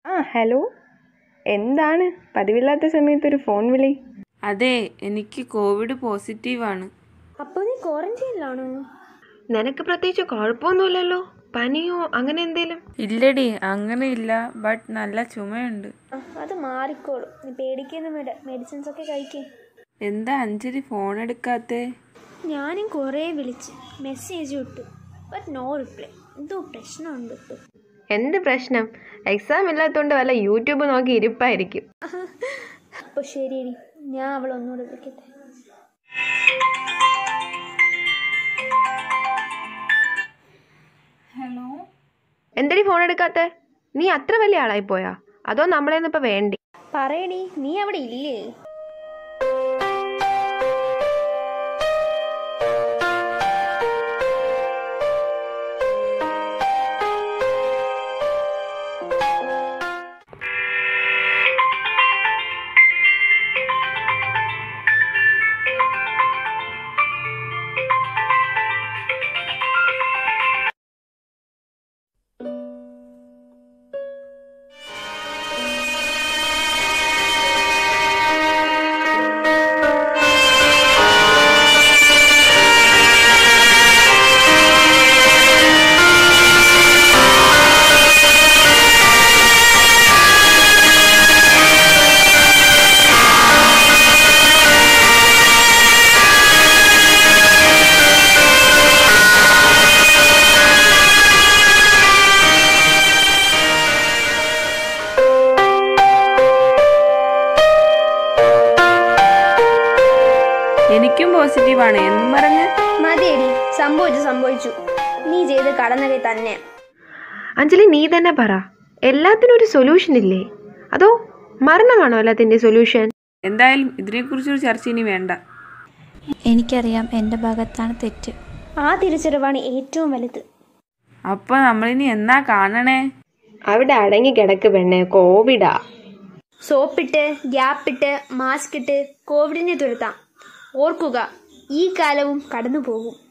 ആ ഹലോ എന്താണ് പതിവില്ലാത്ത സമയത്ത് ഒരു ഫോൺ വിളി അതെ എനിക്ക് കോവിഡ് പോസിറ്റീവാണ് അപ്പോൾ നീ ക്വാറന്റൈനിലാണോ നിനക്ക് പ്രത്യേകിച്ച് കുഴപ്പമൊന്നുമില്ലല്ലോ പനിയോ അങ്ങനെ എന്തേലും ഇല്ലടി അങ്ങനെയില്ല ബട്ട് നല്ല ചുമയുണ്ട് ആ, അത് മാറിക്കോളും നീ പേടിക്കൊന്നും വേണ്ട മെഡിസിൻസ് ഒക്കെ കഴിക്കേ എന്താ അഞ്ജലി ഫോൺ എടുക്കാത്തേ ഞാനും കുറേ വിളിച്ച് മെസ്സേജ് ഇട്ടു ബട്ട് നോ റിപ്ലൈ എന്തോ പ്രശ്നമുണ്ട് എന്ത് പ്രശ്നം എക്സാം ഇല്ലാത്തതുകൊണ്ട് വല്ല യൂട്യൂബ് നോക്കി ഇരിപ്പായിരിക്കും അപ്പോൾ ശരിയടി ഞാൻ അവൾ ഒന്നുകൂടെ വിളിക്കട്ടെ എന്തടി ഫോൺ എടുക്കാത്ത നീ അത്ര വലിയ ആളായി പോയാ അതോ നമ്മളെന്ന് ഇപ്പൊ വേണ്ടി പറയടി നീ അവിടെ ഇല്ലേ എനിക്കും പോസിറ്റീവാണ് എന്നും പറഞ്ഞ് മതിയടി സംഭവിച്ചു സംഭവിച്ചു നീ ചെയ്ത് കടന്നത് തന്നെ അഞ്ജലി നീ തന്നെ പറ എല്ലാത്തിനും ഒരു സൊല്യൂഷൻ ഇല്ലേ അതോ മരണമാണോ എല്ലാത്തിന്റെ സൊല്യൂഷൻ എന്തായാലും ഇതിനെക്കുറിച്ചൊരു ചർച്ച ഇനി വേണ്ട എനിക്കറിയാം എൻ്റെ ഭാഗത്താണ് തെറ്റ് ആ തിരിച്ചറിവാണ് ഏറ്റവും വലുത് അപ്പൊ നമ്മളിനി എന്നാ കാണണേ അവിടെ അടങ്ങി കിടക്ക് പെണ്ണെ കോവിഡാ സോപ്പിട്ട് ഗ്യാപ്പിട്ട് മാസ്ക് ഇട്ട് കോവിഡിനെ തുരത്താം ഓർക്കുക ഈ കാലവും കടന്നു പോകും